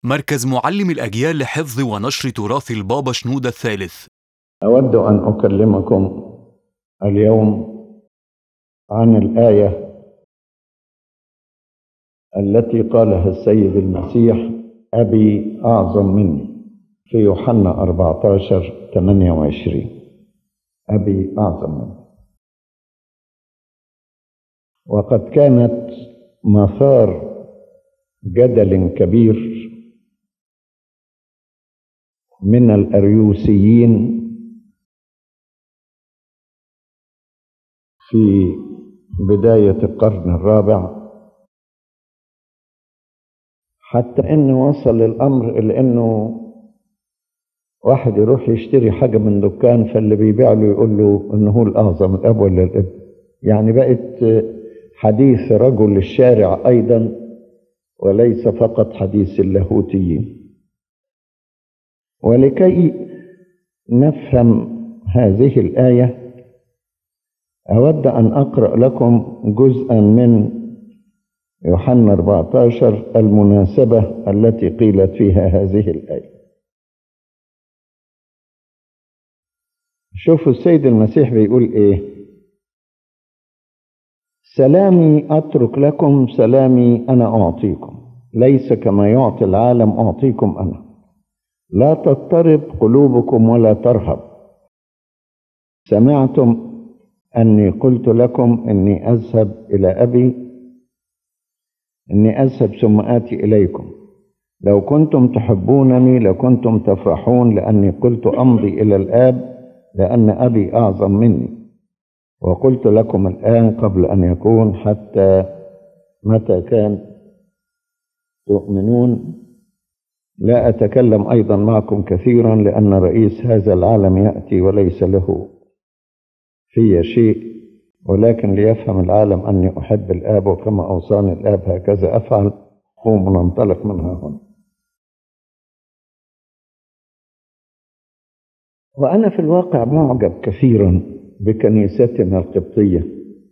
مركز معلم الأجيال لحفظ ونشر تراث البابا شنودة الثالث أود أن أكلمكم اليوم عن الآية التي قالها السيد المسيح أبي أعظم مني في يوحنا 14 28 أبي أعظم مني وقد كانت مثار جدل كبير من الأريوسيين في بداية القرن الرابع حتى إن وصل الأمر إلى إنه واحد يروح يشتري حاجة من دكان فاللي بيبيع له يقول له إنه هو الأعظم الأب ولا الابن يعني بقت حديث رجل الشارع أيضا وليس فقط حديث اللاهوتيين ولكي نفهم هذه الآية أود أن أقرأ لكم جزءا من يوحنا 14 المناسبة التي قيلت فيها هذه الآية شوفوا السيد المسيح بيقول إيه سلامي أترك لكم سلامي أنا أعطيكم ليس كما يعطي العالم أعطيكم أنا لا تضطرب قلوبكم ولا ترهب سمعتم أني قلت لكم إني أذهب إلى أبي إني أذهب ثم آتي إليكم لو كنتم تحبونني لكنتم تفرحون لأني قلت أمضي إلى الآب لأن أبي أعظم مني وقلت لكم الآن قبل أن يكون حتى متى كان تؤمنون لا أتكلم أيضا معكم كثيرا لأن رئيس هذا العالم يأتي وليس له في شيء ولكن ليفهم العالم أني أحب الآب وكما أوصاني الآب هكذا أفعل قوموا ننطلق منها هنا وأنا في الواقع معجب كثيرا بكنيستنا القبطية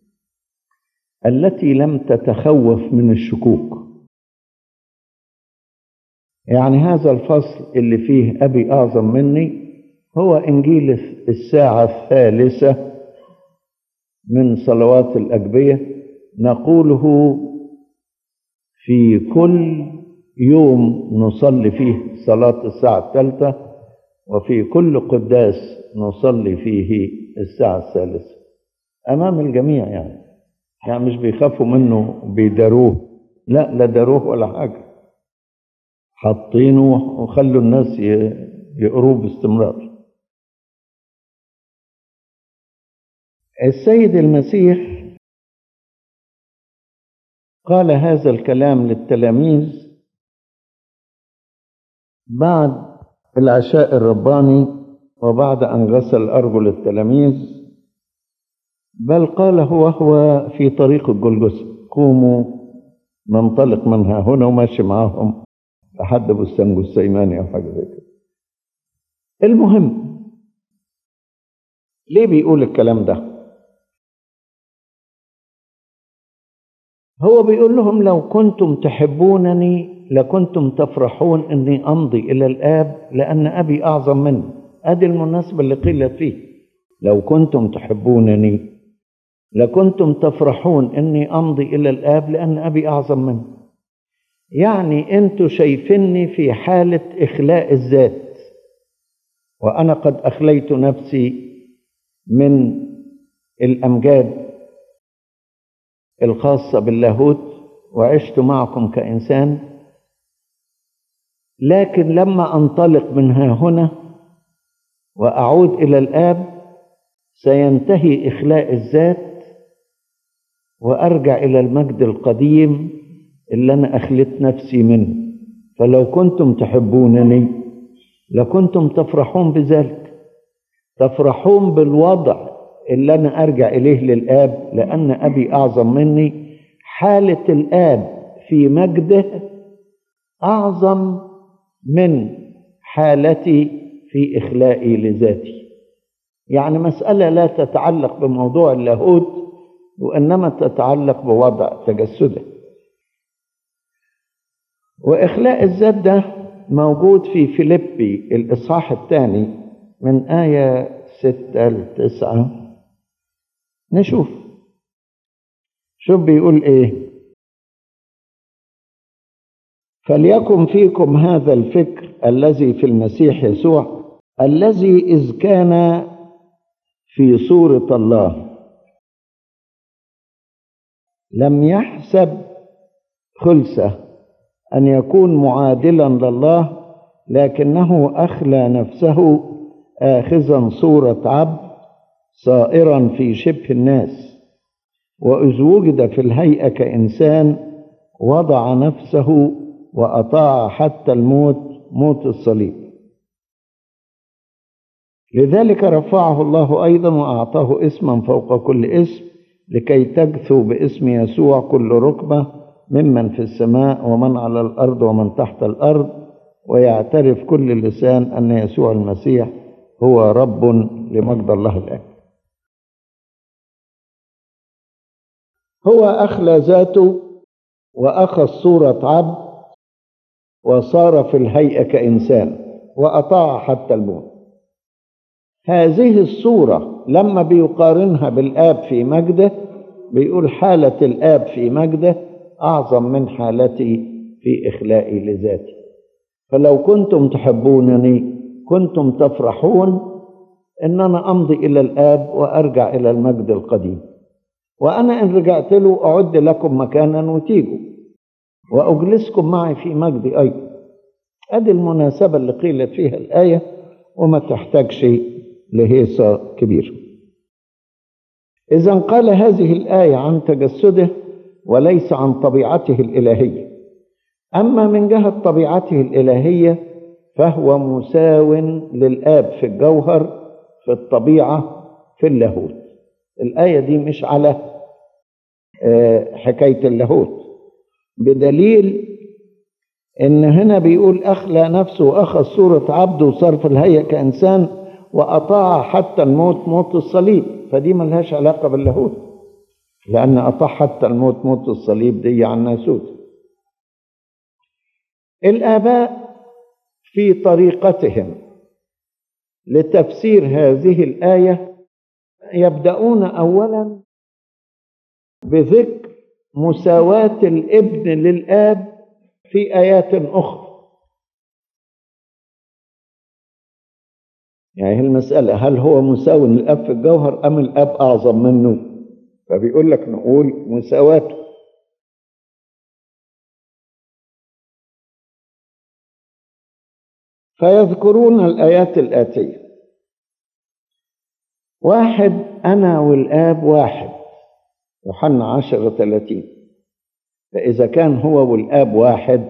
التي لم تتخوف من الشكوك يعني هذا الفصل اللي فيه أبي أعظم مني هو إنجيل الساعة الثالثة من صلوات الأجبية نقوله في كل يوم نصلي فيه صلاة الساعة الثالثة وفي كل قداس نصلي فيه الساعة الثالثة أمام الجميع يعني يعني مش بيخافوا منه بيداروه لا لا داروه ولا حاجة حاطينه وخلوا الناس يقروه باستمرار السيد المسيح قال هذا الكلام للتلاميذ بعد العشاء الرباني وبعد أن غسل أرجل التلاميذ بل قال هو هو في طريق الجلجسة قوموا ننطلق منها هنا وماشي معاهم لحد بستان جسيماني أو حاجة زي كده المهم ليه بيقول الكلام ده هو بيقول لهم لو كنتم تحبونني لكنتم تفرحون اني امضي الى الاب لان ابي اعظم مني ادي المناسبه اللي قيلت فيه لو كنتم تحبونني لكنتم تفرحون اني امضي الى الاب لان ابي اعظم مني يعني انتوا شايفيني في حاله اخلاء الذات وانا قد اخليت نفسي من الامجاد الخاصه باللاهوت وعشت معكم كانسان لكن لما انطلق من ها هنا واعود الى الاب سينتهي اخلاء الذات وارجع الى المجد القديم اللي انا اخلت نفسي منه فلو كنتم تحبونني لكنتم تفرحون بذلك تفرحون بالوضع اللي انا ارجع اليه للاب لان ابي اعظم مني حاله الاب في مجده اعظم من حالتي في اخلائي لذاتي يعني مساله لا تتعلق بموضوع اللاهوت وانما تتعلق بوضع تجسده واخلاء الذات ده موجود في فيليبي الإصحاح الثاني من آية ستة لتسعة نشوف شوف بيقول إيه فليكن فيكم هذا الفكر الذي في المسيح يسوع الذي إذ كان في صورة الله لم يحسب خلسه ان يكون معادلا لله لكنه اخلى نفسه اخذا صوره عبد صائرا في شبه الناس واذ وجد في الهيئه كانسان وضع نفسه واطاع حتى الموت موت الصليب لذلك رفعه الله ايضا واعطاه اسما فوق كل اسم لكي تجثو باسم يسوع كل ركبه ممن في السماء ومن على الارض ومن تحت الارض ويعترف كل لسان ان يسوع المسيح هو رب لمجد الله الاب هو اخلى ذاته واخذ صوره عبد وصار في الهيئه كانسان واطاع حتى الموت هذه الصوره لما بيقارنها بالاب في مجده بيقول حاله الاب في مجده اعظم من حالتي في اخلائي لذاتي فلو كنتم تحبونني كنتم تفرحون ان انا امضي الى الاب وارجع الى المجد القديم وانا ان رجعت له اعد لكم مكانا وتيجوا واجلسكم معي في مجدي ايضا ادي المناسبه اللي قيلت فيها الايه وما تحتاجش لهيصه كبيره اذا قال هذه الايه عن تجسده وليس عن طبيعته الالهيه اما من جهه طبيعته الالهيه فهو مساو للاب في الجوهر في الطبيعه في اللاهوت الايه دي مش على حكايه اللاهوت بدليل ان هنا بيقول اخلى نفسه واخذ صوره عبد وصار في الهيئه كانسان واطاع حتى الموت موت الصليب فدي ملهاش علاقه باللاهوت لان اطاع حتى الموت موت الصليب دي عن ناسوت الاباء في طريقتهم لتفسير هذه الايه يبداون اولا بذكر مساواه الابن للاب في ايات اخرى يعني المساله هل هو مساو للاب في الجوهر ام الاب اعظم منه فبيقول لك نقول مساواته فيذكرون الآيات الآتية واحد أنا والآب واحد يوحنا عشرة ثلاثين فإذا كان هو والآب واحد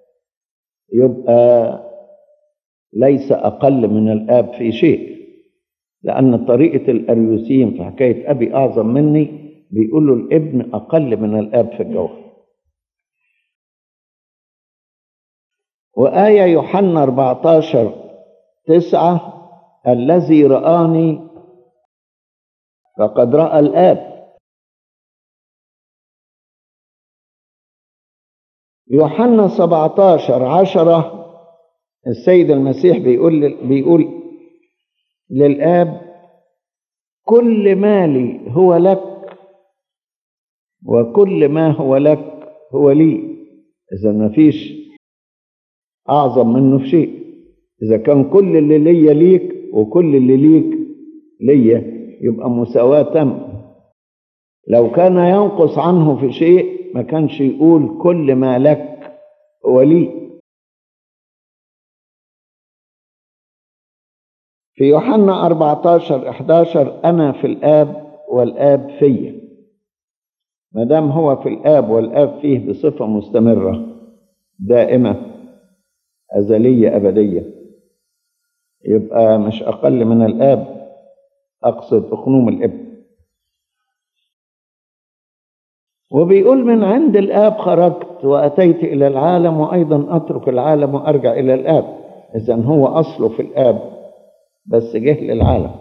يبقى ليس أقل من الآب في شيء لأن طريقة الأريوسيين في حكاية أبي أعظم مني بيقولوا الابن أقل من الآب في الجوهر وآية يوحنا 14 تسعة الذي رآني فقد رأى الآب يوحنا 17 عشرة السيد المسيح بيقول بيقول للآب كل مالي هو لك وكل ما هو لك هو لي إذا ما فيش أعظم منه في شيء إذا كان كل اللي ليا ليك وكل اللي ليك ليا يبقى مساواة تامة لو كان ينقص عنه في شيء ما كانش يقول كل ما لك هو لي في يوحنا 14 11 أنا في الآب والآب فيا ما دام هو في الآب والآب فيه بصفة مستمرة دائمة أزلية أبدية يبقى مش أقل من الآب أقصد أخنوم الابن وبيقول من عند الآب خرجت وأتيت إلى العالم وأيضا أترك العالم وأرجع إلى الآب إذا هو أصله في الآب بس جه للعالم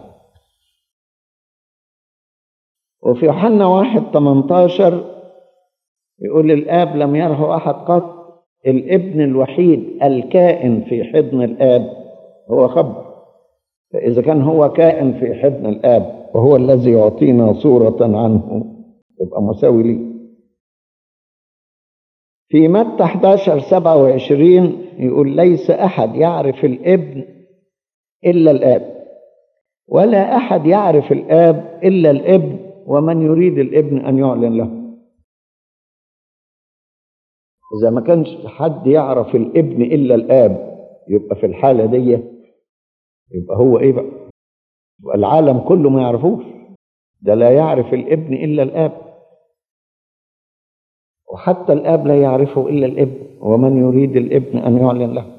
وفي يوحنا واحد 18 يقول الآب لم يره أحد قط الابن الوحيد الكائن في حضن الآب هو خبر فإذا كان هو كائن في حضن الآب وهو الذي يعطينا صورة عنه يبقى مساوي لي في متى 11 27 يقول ليس أحد يعرف الابن إلا الآب ولا أحد يعرف الآب إلا الابن ومن يريد الابن أن يعلن له إذا ما كانش حد يعرف الابن إلا الآب يبقى في الحالة دي يبقى هو إيه بقى؟ يبقى العالم كله ما يعرفوش ده لا يعرف الابن إلا الآب وحتى الآب لا يعرفه إلا الابن ومن يريد الابن أن يعلن له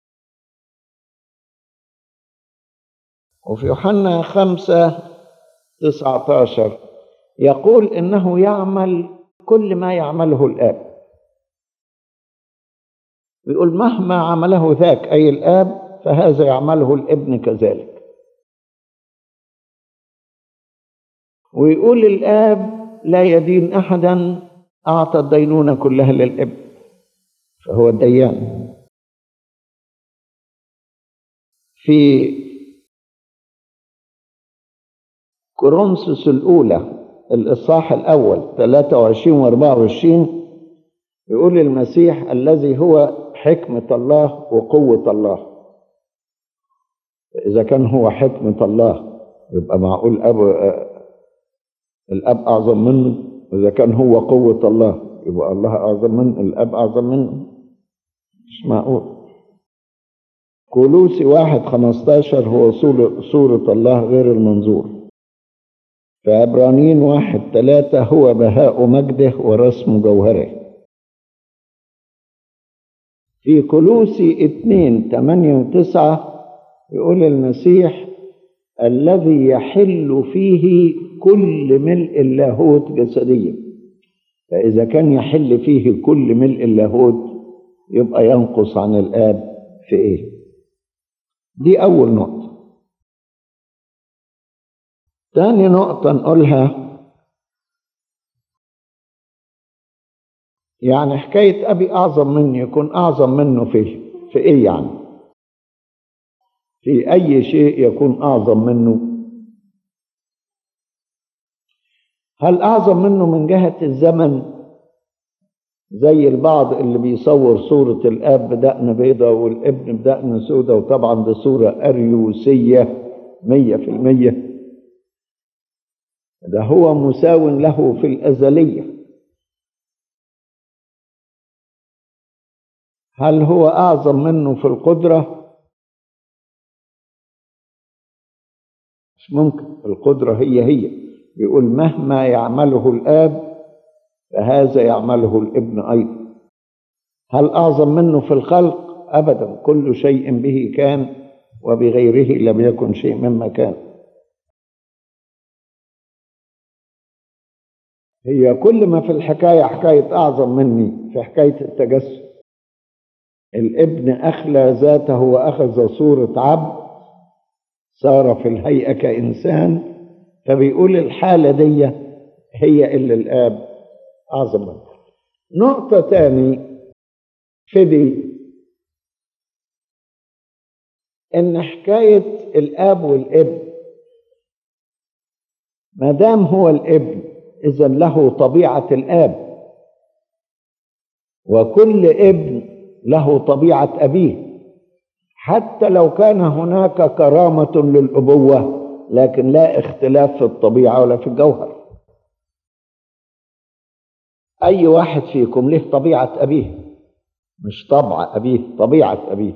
وفي يوحنا خمسة تسعة عشر يقول إنه يعمل كل ما يعمله الآب يقول مهما عمله ذاك أي الآب فهذا يعمله الابن كذلك ويقول الآب لا يدين أحدا أعطى الدينونة كلها للابن فهو الديان في كورنثوس الأولى الإصحاح الأول 23 و 24 يقول المسيح الذي هو حكمة الله وقوة الله إذا كان هو حكمة الله يبقى معقول أب الأب أعظم منه وإذا كان هو قوة الله يبقى الله أعظم منه الأب أعظم منه مش معقول كولوسي واحد خمستاشر هو صورة الله غير المنظور في عبرانيين واحد ثلاثة هو بهاء مجده ورسم جوهره في كلوسي اتنين تمانية وتسعة يقول المسيح الذي يحل فيه كل ملء اللاهوت جسديا فإذا كان يحل فيه كل ملء اللاهوت يبقى ينقص عن الآب في إيه؟ دي أول نقطة تاني نقطة نقولها يعني حكاية أبي أعظم مني يكون أعظم منه في في إيه يعني؟ في أي شيء يكون أعظم منه؟ هل أعظم منه من جهة الزمن زي البعض اللي بيصور صورة الآب بدقن بيضة والابن بدقن سودة وطبعا دي صورة أريوسية مية في المية ده هو مساو له في الأزلية هل هو أعظم منه في القدرة؟ مش ممكن القدرة هي هي بيقول مهما يعمله الآب فهذا يعمله الابن أيضا هل أعظم منه في الخلق؟ أبدا كل شيء به كان وبغيره لم يكن شيء مما كان هي كل ما في الحكاية حكاية أعظم مني في حكاية التجسد الابن أخلى ذاته وأخذ صورة عبد صار في الهيئة كإنسان فبيقول الحالة دي هي اللي الآب أعظم منها نقطة تاني في دي إن حكاية الآب والابن ما دام هو الابن إذا له طبيعة الآب وكل ابن له طبيعة أبيه حتى لو كان هناك كرامة للأبوة لكن لا اختلاف في الطبيعة ولا في الجوهر أي واحد فيكم له طبيعة أبيه مش طبع أبيه طبيعة أبيه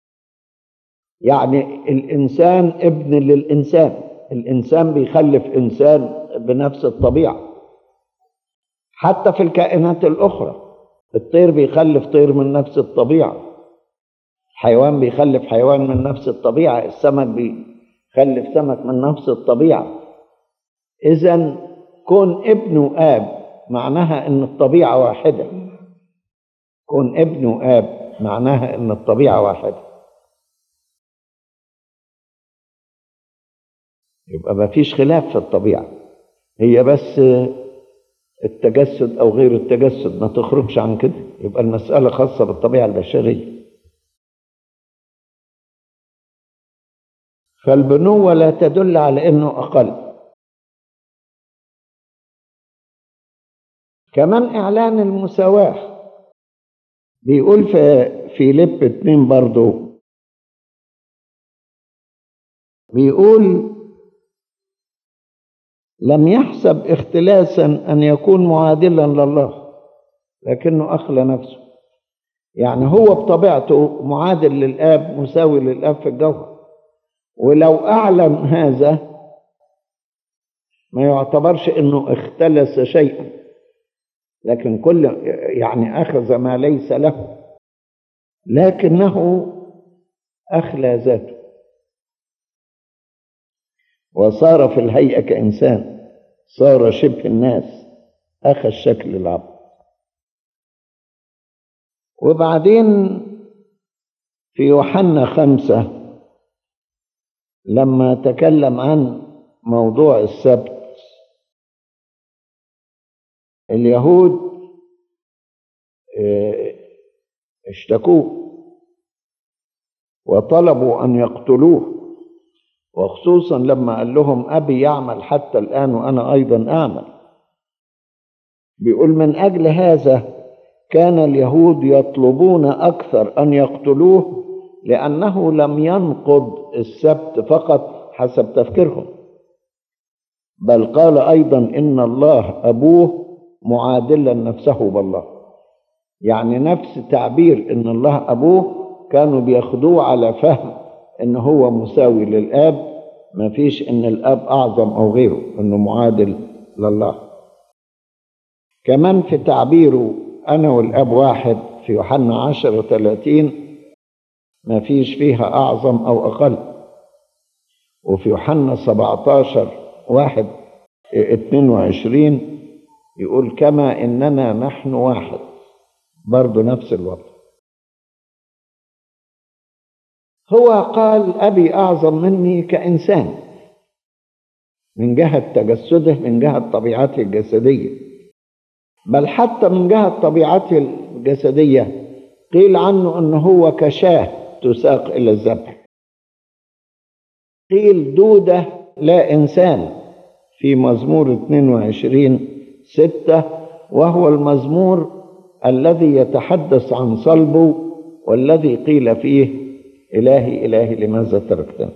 يعني الإنسان ابن للإنسان الإنسان بيخلف إنسان بنفس الطبيعة حتى في الكائنات الأخرى الطير بيخلف طير من نفس الطبيعة الحيوان بيخلف حيوان من نفس الطبيعة السمك بيخلف سمك من نفس الطبيعة إذا كون ابن وآب معناها إن الطبيعة واحدة كون ابن وآب معناها إن الطبيعة واحدة يبقى ما فيش خلاف في الطبيعة هي بس التجسد أو غير التجسد ما تخرجش عن كده يبقى المسألة خاصة بالطبيعة البشرية فالبنوة لا تدل على أنه أقل كمان إعلان المساواة بيقول في في لب اتنين برضو بيقول لم يحسب اختلاسا أن يكون معادلا لله لكنه أخلى نفسه يعني هو بطبيعته معادل للآب مساوي للآب في الجوهر ولو أعلن هذا ما يعتبرش أنه اختلس شيئا لكن كل يعني أخذ ما ليس له لكنه أخلى ذاته وصار في الهيئة كإنسان صار شبه الناس أخذ شكل العبد وبعدين في يوحنا خمسة لما تكلم عن موضوع السبت اليهود اشتكوه وطلبوا أن يقتلوه وخصوصا لما قال لهم أبي يعمل حتى الآن وأنا أيضا أعمل بيقول من أجل هذا كان اليهود يطلبون أكثر أن يقتلوه لأنه لم ينقض السبت فقط حسب تفكيرهم بل قال أيضا إن الله أبوه معادلا نفسه بالله يعني نفس تعبير إن الله أبوه كانوا بياخدوه على فهم إن هو مساوي للآب ما فيش إن الآب أعظم أو غيره إنه معادل لله كمان في تعبيره أنا والآب واحد في يوحنا عشر وثلاثين ما فيش فيها أعظم أو أقل وفي يوحنا سبعتاشر واحد اتنين وعشرين يقول كما إننا نحن واحد برضو نفس الوضع هو قال أبي أعظم مني كإنسان من جهة تجسده من جهة طبيعته الجسدية بل حتى من جهة طبيعته الجسدية قيل عنه أنه هو كشاه تساق إلى الذبح قيل دودة لا إنسان في مزمور 22 ستة وهو المزمور الذي يتحدث عن صلبه والذي قيل فيه إلهي إلهي لماذا تركتني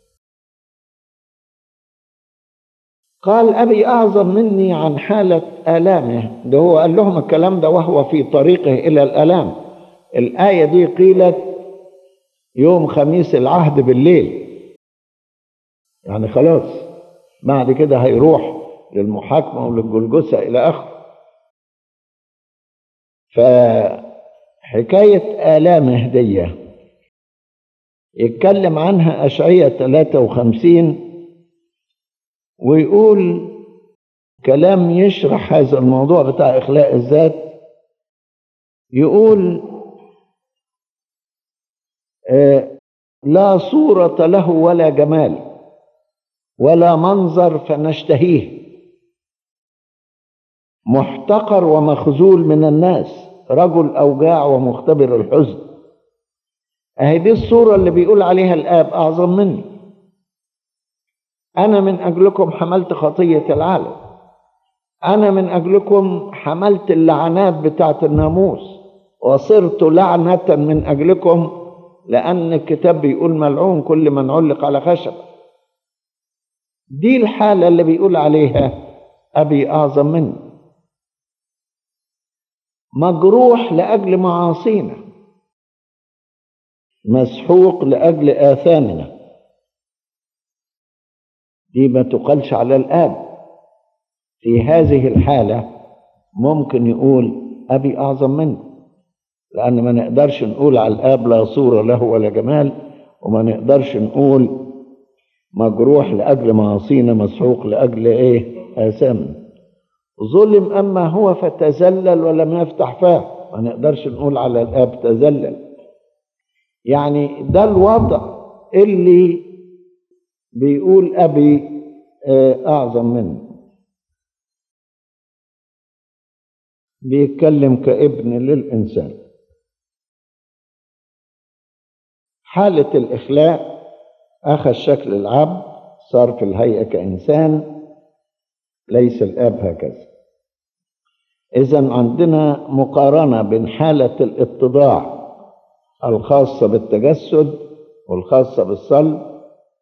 قال أبي أعظم مني عن حالة آلامه ده هو قال لهم الكلام ده وهو في طريقه إلى الآلام الآية دي قيلت يوم خميس العهد بالليل يعني خلاص بعد كده هيروح للمحاكمة وللجلجسة إلى آخره فحكاية آلامه دي يتكلم عنها أشعية 53 ويقول كلام يشرح هذا الموضوع بتاع إخلاء الذات يقول آه لا صورة له ولا جمال ولا منظر فنشتهيه محتقر ومخذول من الناس رجل أوجاع ومختبر الحزن أهي دي الصورة اللي بيقول عليها الآب أعظم مني أنا من أجلكم حملت خطية العالم أنا من أجلكم حملت اللعنات بتاعت الناموس وصرت لعنة من أجلكم لأن الكتاب بيقول ملعون كل من علق على خشب دي الحالة اللي بيقول عليها أبي أعظم مني مجروح لأجل معاصينا مسحوق لأجل آثامنا دي ما تقالش على الآب في هذه الحالة ممكن يقول أبي أعظم مني لأن ما نقدرش نقول على الآب لا صورة له ولا جمال وما نقدرش نقول مجروح لأجل معاصينا مسحوق لأجل إيه آثامنا ظلم أما هو فتذلل ولم يفتح فاه ما نقدرش نقول على الآب تذلل يعني ده الوضع اللي بيقول أبي أعظم منه بيتكلم كابن للإنسان حالة الإخلاء أخذ شكل العبد صار في الهيئة كإنسان ليس الآب هكذا إذا عندنا مقارنة بين حالة الاتضاع الخاصة بالتجسد والخاصة بالصلب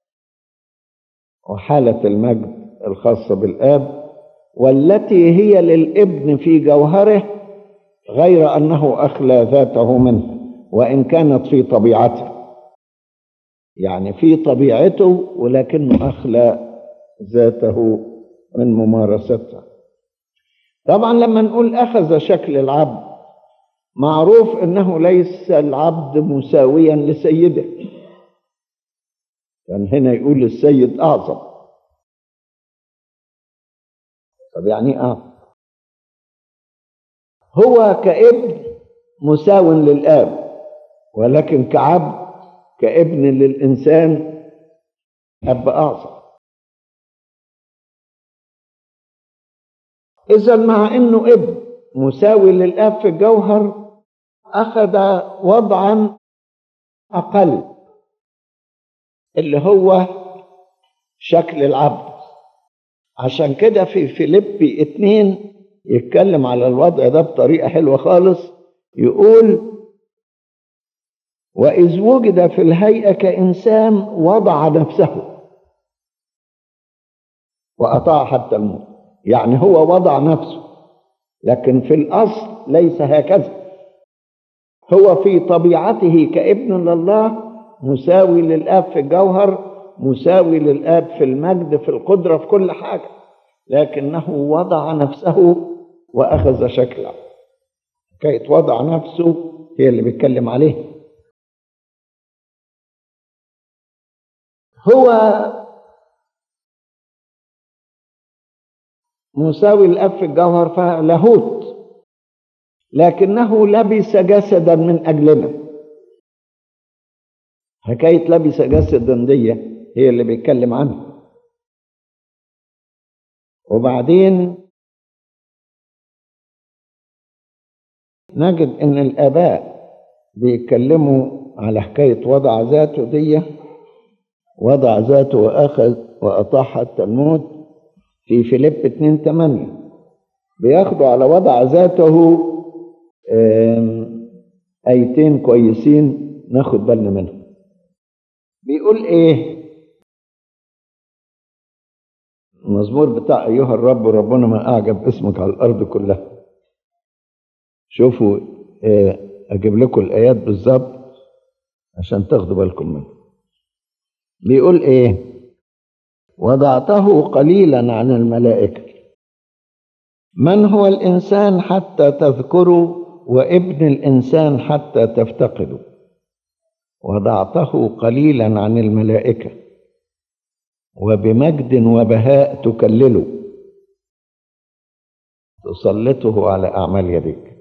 وحالة المجد الخاصة بالآب والتي هي للابن في جوهره غير أنه أخلى ذاته منه وإن كانت في طبيعته يعني في طبيعته ولكنه أخلى ذاته من ممارستها طبعا لما نقول أخذ شكل العبد معروف أنه ليس العبد مساويا لسيده كان يعني هنا يقول السيد أعظم طب يعني أعظم هو كابن مساو للآب ولكن كعبد كابن للإنسان أب أعظم إذا مع إنه ابن مساوي للآب في الجوهر أخذ وضعا أقل اللي هو شكل العبد عشان كده في فيليبي اتنين يتكلم على الوضع ده بطريقة حلوة خالص يقول وإذ وجد في الهيئة كإنسان وضع نفسه وأطاع حتى الموت يعني هو وضع نفسه لكن في الأصل ليس هكذا هو في طبيعته كابن لله مساوي للآب في الجوهر مساوي للآب في المجد في القدرة في كل حاجة لكنه وضع نفسه وأخذ شكله حكاية وضع نفسه هي اللي بيتكلم عليه هو مساوي الأب في الجوهر فلاهوت لكنه لبس جسدا من أجلنا حكاية لبس جسدا دي هي اللي بيتكلم عنها وبعدين نجد ان الاباء بيتكلموا على حكاية وضع ذاته دي وضع ذاته واخذ واطاع حتى الموت في فيليب 2 8 بياخدوا على وضع ذاته ايتين كويسين ناخد بالنا منهم بيقول ايه المزمور بتاع ايها الرب ربنا ما اعجب اسمك على الارض كلها شوفوا اجيب لكم الايات بالظبط عشان تاخدوا بالكم منها بيقول ايه وضعته قليلا عن الملائكه من هو الانسان حتى تذكره وابن الانسان حتى تفتقده وضعته قليلا عن الملائكه وبمجد وبهاء تكلله تسلطه على اعمال يديك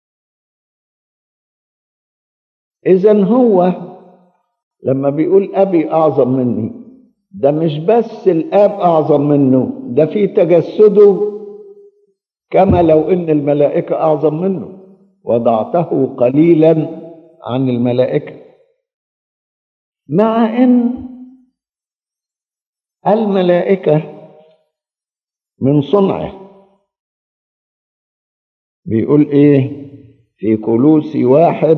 اذا هو لما بيقول ابي اعظم مني ده مش بس الاب اعظم منه ده في تجسده كما لو ان الملائكه اعظم منه وضعته قليلا عن الملائكه مع ان الملائكه من صنعه بيقول ايه في كلوسي واحد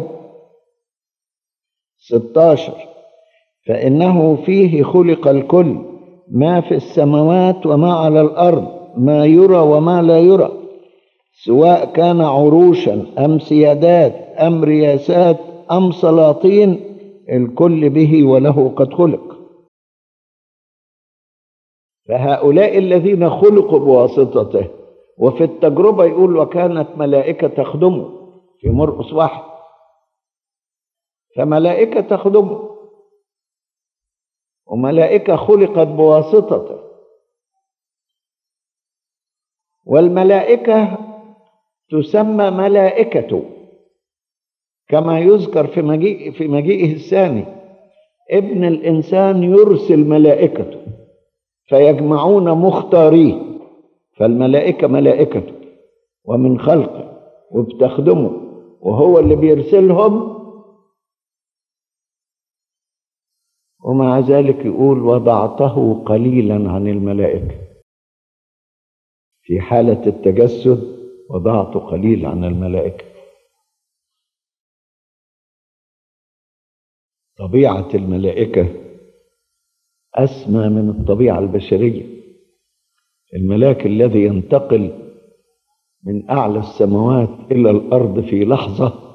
ستاشر فإنه فيه خلق الكل ما في السماوات وما على الأرض ما يرى وما لا يرى سواء كان عروشا أم سيادات أم رياسات أم سلاطين الكل به وله قد خلق فهؤلاء الذين خلقوا بواسطته وفي التجربة يقول وكانت ملائكة تخدمه في مرقس واحد فملائكة تخدمه وملائكة خلقت بواسطته والملائكة تسمى ملائكته كما يذكر في مجيء في مجيئه الثاني ابن الإنسان يرسل ملائكته فيجمعون مختاريه فالملائكة ملائكته ومن خلقه وبتخدمه وهو اللي بيرسلهم ومع ذلك يقول وضعته قليلا عن الملائكة في حالة التجسد وضعته قليل عن الملائكة طبيعة الملائكة أسمى من الطبيعة البشرية الملاك الذي ينتقل من أعلى السماوات إلى الأرض في لحظة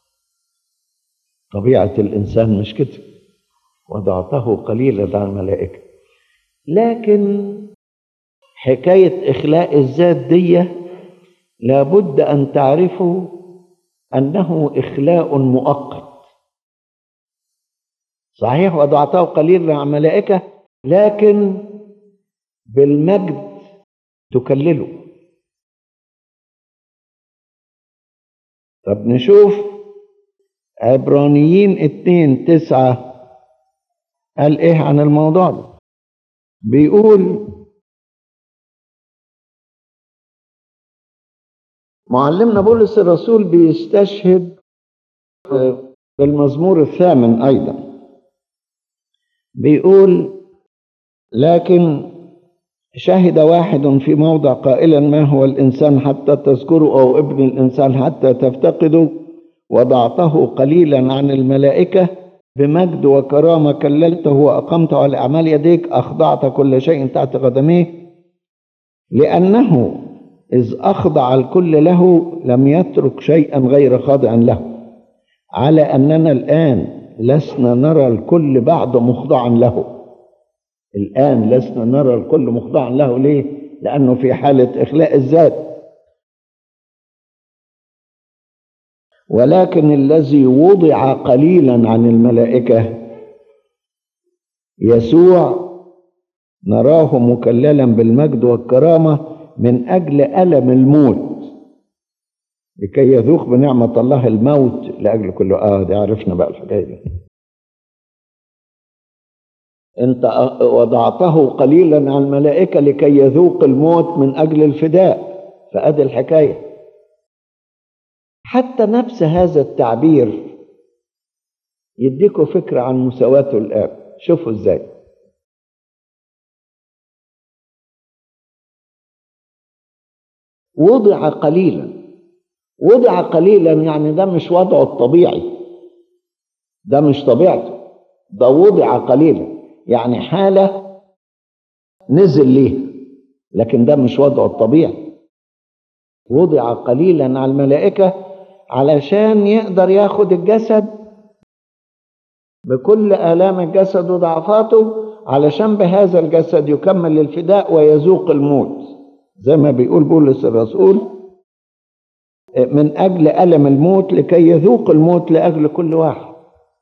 طبيعة الإنسان مش كده وضعته قليلا عن الملائكة لكن حكاية إخلاء الذات دي لابد أن تعرفوا أنه إخلاء مؤقت صحيح وضعته قليلا عن الملائكة لكن بالمجد تكلله طب نشوف عبرانيين اتنين تسعة قال ايه عن الموضوع ده بيقول معلمنا بولس الرسول بيستشهد بالمزمور الثامن ايضا بيقول لكن شهد واحد في موضع قائلا ما هو الانسان حتى تذكره او ابن الانسان حتى تفتقده وضعته قليلا عن الملائكه بمجد وكرامه كللته واقمته على اعمال يديك اخضعت كل شيء تحت قدميه لانه اذ اخضع الكل له لم يترك شيئا غير خاضع له على اننا الان لسنا نرى الكل بعد مخضعا له الآن لسنا نرى الكل مخضعا له ليه؟ لأنه في حالة إخلاء الذات ولكن الذي وضع قليلا عن الملائكة يسوع نراه مكللا بالمجد والكرامة من أجل ألم الموت لكي يذوق بنعمة الله الموت لأجل كل آه دي عرفنا بقى الحكاية دي انت وضعته قليلا عن الملائكه لكي يذوق الموت من اجل الفداء فادي الحكايه حتى نفس هذا التعبير يديكوا فكره عن مساواته الاب شوفوا ازاي وضع قليلا وضع قليلا يعني ده مش وضعه الطبيعي ده مش طبيعته ده وضع قليلا يعني حالة نزل ليها لكن ده مش وضعه الطبيعي وضع قليلا على الملائكة علشان يقدر ياخد الجسد بكل آلام الجسد وضعفاته علشان بهذا الجسد يكمل الفداء ويذوق الموت زي ما بيقول بولس الرسول من أجل ألم الموت لكي يذوق الموت لأجل كل واحد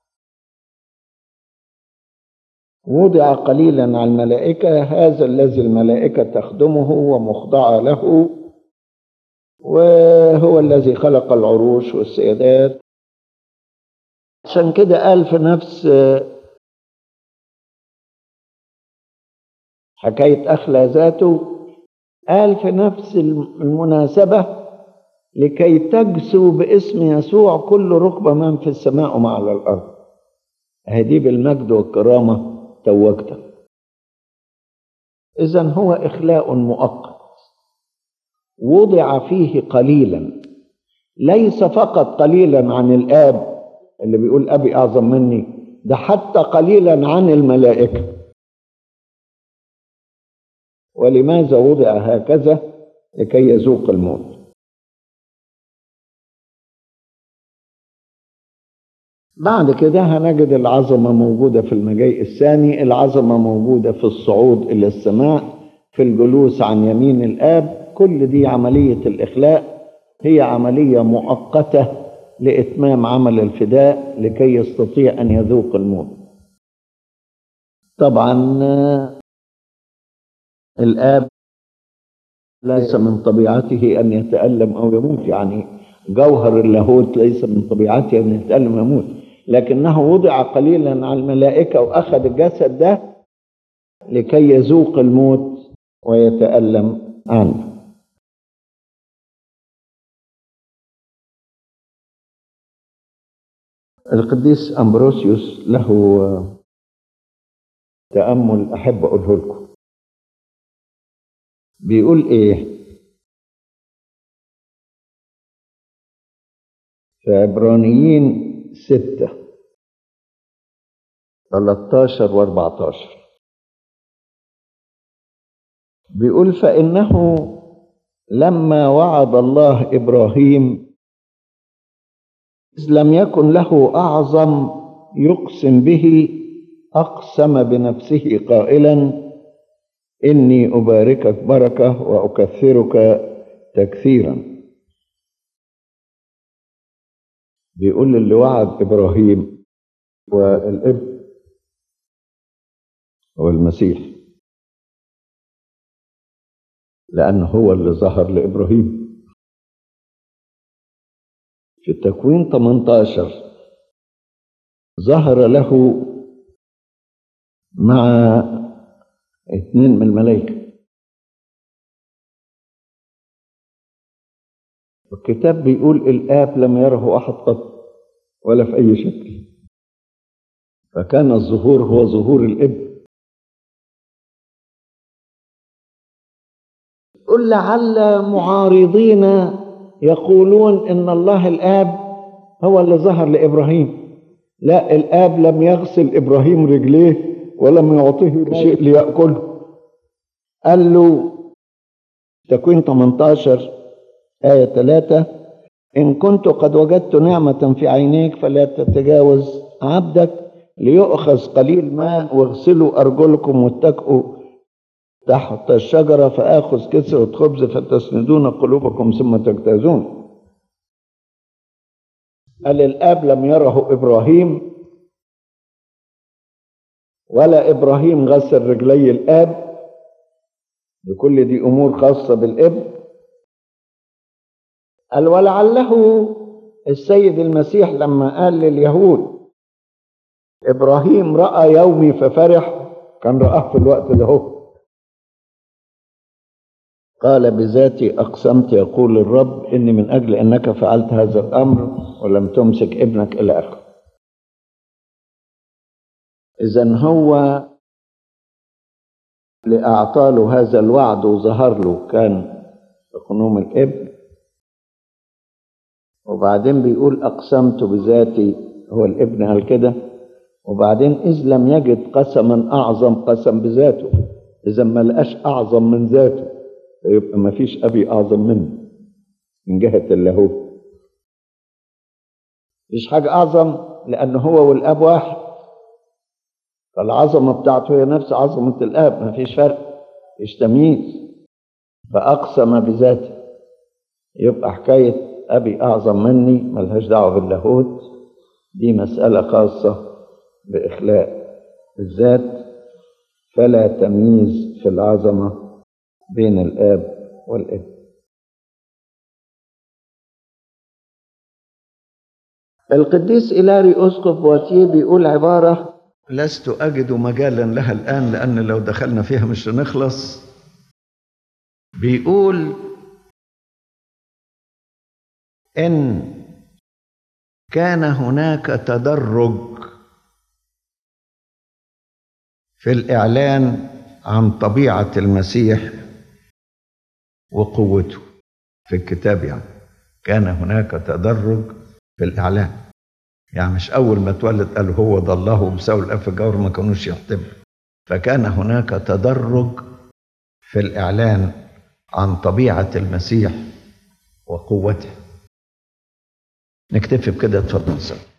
وضع قليلا على الملائكة هذا الذي الملائكة تخدمه ومخضعة له وهو الذي خلق العروش والسيادات عشان كده قال في نفس حكاية أخلى ذاته قال في نفس المناسبة لكي تجسو باسم يسوع كل ركبة من في السماء وما على الأرض هذه بالمجد والكرامة توجته إذا هو إخلاء مؤقت وضع فيه قليلا ليس فقط قليلا عن الآب اللي بيقول أبي أعظم مني ده حتى قليلا عن الملائكة ولماذا وضع هكذا لكي يذوق الموت بعد كده هنجد العظمة موجودة في المجيء الثاني العظمة موجودة في الصعود إلى السماء في الجلوس عن يمين الآب كل دي عملية الإخلاء هي عملية مؤقتة لإتمام عمل الفداء لكي يستطيع أن يذوق الموت طبعا الآب ليس من طبيعته أن يتألم أو يموت يعني جوهر اللاهوت ليس من طبيعته أن يتألم ويموت لكنه وضع قليلا على الملائكة وأخذ الجسد ده لكي يذوق الموت ويتألم عنه القديس أمبروسيوس له تأمل أحب أقوله لكم بيقول إيه في عبرانيين ستة 13 و 14 بيقول فإنه لما وعد الله إبراهيم إذ لم يكن له أعظم يقسم به أقسم بنفسه قائلا إني أباركك بركة وأكثرك تكثيرا بيقول اللي وعد إبراهيم والابن هو المسيح لأنه هو اللي ظهر لإبراهيم في التكوين 18 ظهر له مع اثنين من الملائكة الكتاب بيقول الآب لم يره أحد قط ولا في أي شكل فكان الظهور هو ظهور الابن قل لعل معارضين يقولون ان الله الاب هو اللي ظهر لابراهيم لا الاب لم يغسل ابراهيم رجليه ولم يعطيه شيء ليأكله قال له تكوين 18 آية 3 إن كنت قد وجدت نعمة في عينيك فلا تتجاوز عبدك ليؤخذ قليل ماء واغسلوا أرجلكم واتكئوا تحت الشجرة فآخذ كسرة خبز فتسندون قلوبكم ثم تجتازون قال الآب لم يره إبراهيم ولا إبراهيم غسل رجلي الآب بكل دي أمور خاصة بالابن قال ولعله السيد المسيح لما قال لليهود إبراهيم رأى يومي ففرح كان رآه في الوقت ده هو قال بذاتي أقسمت يقول الرب إني من أجل أنك فعلت هذا الأمر ولم تمسك ابنك إلى آخره إذا هو لأعطى له هذا الوعد وظهر له كان اقنوم الابن وبعدين بيقول أقسمت بذاتي هو الابن قال كده وبعدين إذ لم يجد قسما أعظم قسم بذاته إذا ما لقاش أعظم من ذاته فيبقى ما فيش أبي أعظم منه من جهة اللاهوت مفيش حاجة أعظم لأن هو والأب واحد فالعظمة بتاعته هي نفس عظمة الآب ما فيش فرق مفيش تمييز فأقسم بذاته يبقى حكاية أبي أعظم مني ملهاش دعوة باللاهوت دي مسألة خاصة بإخلاء الذات فلا تمييز في العظمة بين الآب والابن القديس إلاري أسقف بواتيه بيقول عبارة لست أجد مجالا لها الآن لأن لو دخلنا فيها مش هنخلص بيقول إن كان هناك تدرج في الإعلان عن طبيعة المسيح وقوته في الكتاب يعني كان هناك تدرج في الإعلان يعني مش أول ما اتولد قال هو ده الله ومساوي الأب في الجور ما كانوش يحتمل فكان هناك تدرج في الإعلان عن طبيعة المسيح وقوته نكتفي بكده اتفضل سلام